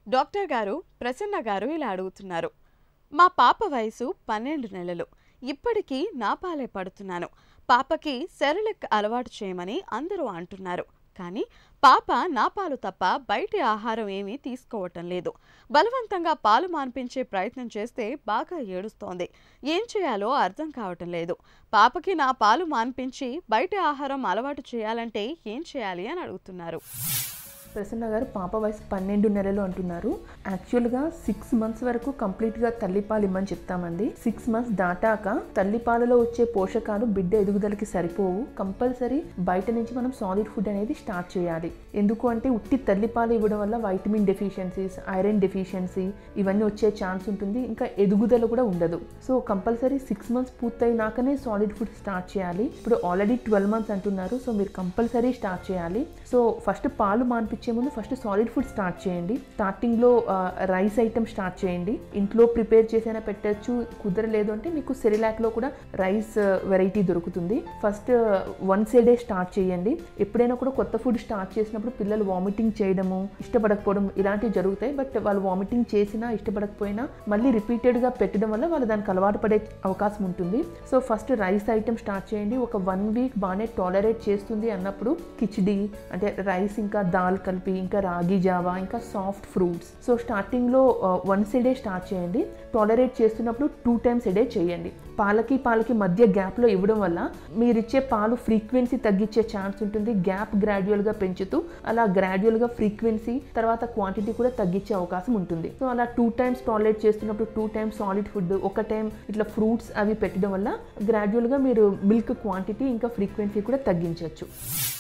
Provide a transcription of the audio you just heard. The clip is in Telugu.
డాక్టర్ గారు ప్రసన్న గారు ఇలా అడుగుతున్నారు మా పాప వయసు పన్నెండు నెలలు ఇప్పటికీ నా పాలే పడుతున్నాను పాపకి సెరలిక్ అలవాటు చేయమని అందరూ అంటున్నారు కానీ పాప నా పాలు తప్ప బయటి ఆహారం ఏమీ తీసుకోవటం లేదు బలవంతంగా పాలు మాన్పించే ప్రయత్నం చేస్తే బాగా ఏడుస్తోంది ఏం చేయాలో అర్థం కావటం లేదు పాపకి నా పాలు మాన్పించి బయటి ఆహారం అలవాటు చేయాలంటే ఏం చేయాలి అని అడుగుతున్నారు ప్రసన్న గారు పాప వయసు పన్నెండు నెలలు అంటున్నారు యాక్చువల్గా సిక్స్ మంత్స్ వరకు కంప్లీట్గా తల్లిపాలు ఇమ్మని చెప్తామండి సిక్స్ మంత్స్ దాటాక తల్లిపాలలో వచ్చే పోషకాలు బిడ్డ ఎదుగుదలకి సరిపోవు కంపల్సరీ బయట నుంచి మనం సాలిడ్ ఫుడ్ అనేది స్టార్ట్ చేయాలి ఎందుకు అంటే ఉట్టి తల్లిపాలు ఇవ్వడం వల్ల వైటమిన్ డెఫిషియన్సీస్ ఐరన్ డెఫిషియన్సీ ఇవన్నీ వచ్చే ఛాన్స్ ఉంటుంది ఇంకా ఎదుగుదల కూడా ఉండదు సో కంపల్సరీ సిక్స్ మంత్స్ పూర్తయినాకనే సాలిడ్ ఫుడ్ స్టార్ట్ చేయాలి ఇప్పుడు ఆల్రెడీ ట్వెల్వ్ మంత్స్ అంటున్నారు సో మీరు కంపల్సరీ స్టార్ట్ చేయాలి సో ఫస్ట్ పాలు మాన్పించే ముందు ఫస్ట్ సాలిడ్ ఫుడ్ స్టార్ట్ చేయండి స్టార్టింగ్లో రైస్ ఐటమ్ స్టార్ట్ చేయండి ఇంట్లో ప్రిపేర్ చేసైనా పెట్టచ్చు కుదరలేదు అంటే మీకు సెరిలాక్లో కూడా రైస్ వెరైటీ దొరుకుతుంది first once a day start చేయండి ఎప్పుడైనా కూడా కొత్త ఫుడ్ స్టార్ట్ చేసినప్పుడు పిల్లలు వామిటింగ్ చేయడము ఇష్టపడకపోవడం ఇలాంటివి జరుగుతాయి బట్ వాళ్ళు వామిటింగ్ చేసినా ఇష్టపడకపోయినా మళ్ళీ రిపీటెడ్గా పెట్టడం వల్ల వాళ్ళు దానికి అలవాటు పడే అవకాశం ఉంటుంది so first rice item start చేయండి ఒక వన్ వీక్ బాగానే టాలరేట్ చేస్తుంది అన్నప్పుడు కిచిడి అంటే రైస్ ఇంకా దాల్ కలిపి ఇంకా రాగి జావా ఇంకా సాఫ్ట్ ఫ్రూట్స్ సో స్టార్టింగ్లో వన్స్ ఏ డే స్టార్ట్ చేయండి టాలరేట్ చేస్తున్నప్పుడు టూ టైమ్స్ ఏ డే చేయండి పాలకి పాలకి మధ్య గ్యాప్లో ఇవ్వడం వల్ల మీరు ఇచ్చే పాలు ఫ్రీక్వెన్సీ తగ్గించే ఛాన్స్ ఉంటుంది గ్యాప్ గ్రాడ్యువల్గా పెంచుతూ అలా గ్రాడ్యువల్గా ఫ్రీక్వెన్సీ తర్వాత క్వాంటిటీ కూడా తగ్గించే అవకాశం ఉంటుంది సో అలా టూ టైమ్స్ టాలరేట్ చేస్తున్నప్పుడు టూ టైమ్స్ సాలిడ్ ఫుడ్ ఒక టైం ఇట్లా ఫ్రూట్స్ అవి పెట్టడం వల్ల గ్రాడ్యువల్గా మీరు మిల్క్ క్వాంటిటీ ఇంకా ఫ్రీక్వెన్సీ కూడా తగ్గించవచ్చు